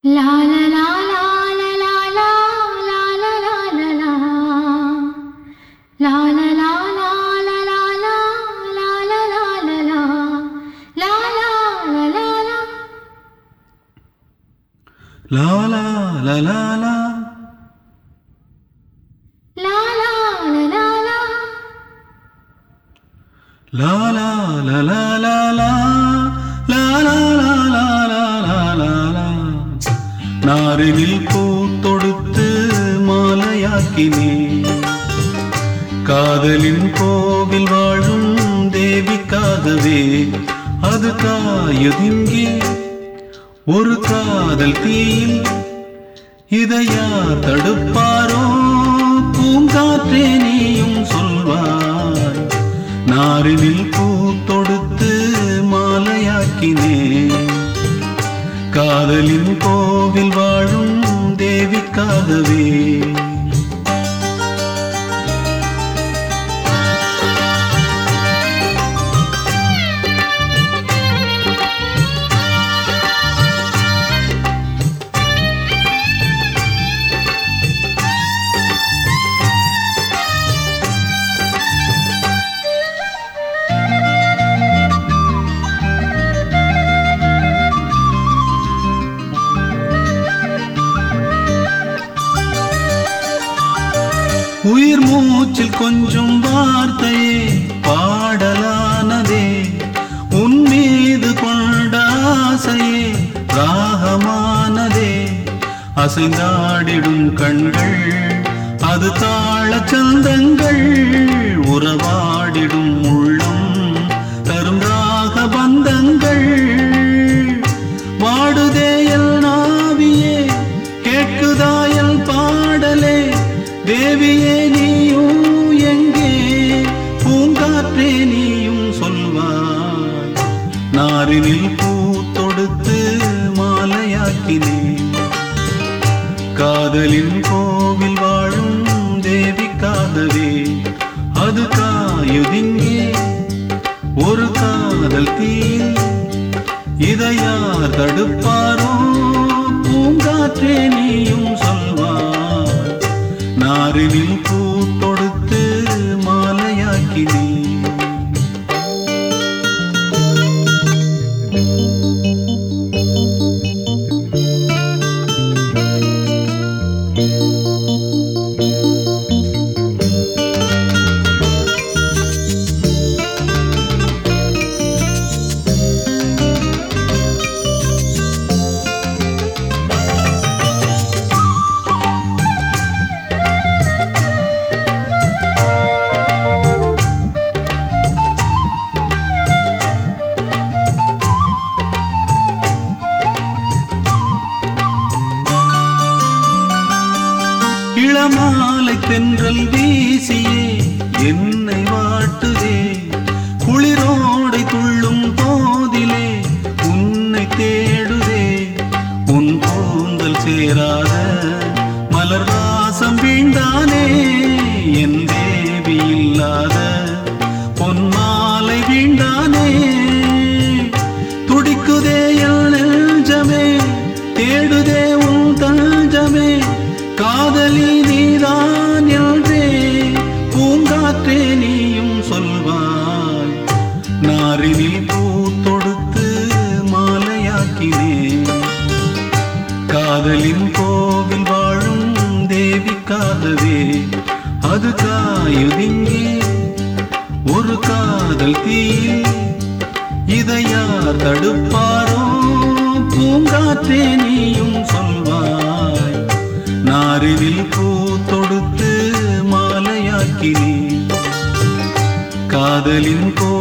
La la la la la la la la la la la la La la la la la la la la la la la la La la la la la லா லா லா லா லா La la la la la லா லா லா லா லா லா லா லா லா லா லா லா லா லா நாரினில் பூ தொடுத்து மாலையாக்கினே காதலின் கோவில் வாழும் தேவிக்காகவே அது காயுதிங்கே ஒரு காதல் தீயில் இதை யார் தடுப்பாரோ பூங்காற்றே நீயும் சொல்வாய் நாரினில் பூ தொடுத்து மாலையாக்கினே காதலின் கோவில் வாழும் தேவிக்காகவே உயிர் மூச்சில் கொஞ்சம் வார்த்தையே பாடலானதே உன் மீது கொண்ட ஆசையே ராகமானதே அசைந்தாடிடும் கண்கள் அது தாள சந்தங்கள் உறவாடிடும் உள்ளம் தரும் ராக பந்தங்கள் வாடுதேயல் நாவியே கேட்குதாயல் பாடலே தேவியே நீயும் எங்கே பூங்காற்றே நீயும் சொல்வாய் நாரினில் பூ தொடுத்து மாலையாக்கினே காதலின் கோவில் வாழும் தேவிக்காகவே அது காயுதிங்கே ஒரு காதல் தீயில் இதை யார் தடுப்பாரோ பூங்காற்றே நீயும் சொல்வாய் நாரினில் பூ தொடுத்து மாலையாக்கினே இளமாலை தென்றல் வீசியே என்னை வாட்டுதே குளிரோடை துள்ளும் போதிலே உன்னை தேடுதே உன் கூந்தல் சேராத மலர் வாசம் வீண்டானே என் தேவி இல்லாத பொன்மாலை வீண்டானே துடிக்குதே என் நெஞ்சமே தேடுதே உன் தஞ்சமே காதலி நீதான் என்றே பூங்காற்றே நீயும் சொல்வாய் நாரினில் பூ தொடுத்து மாலையாக்கினே காதலின் கோவில் வாழும் தேவிக்காகவே அது காயுதிங்கே ஒரு காதல் தீயில் இதை யார் தடுப்பாரோ பூங்காற்றே நீயும் சொல்வாய் நாரினில் பூ தொடுத்து மாலையாக்கினே காதலின் கோ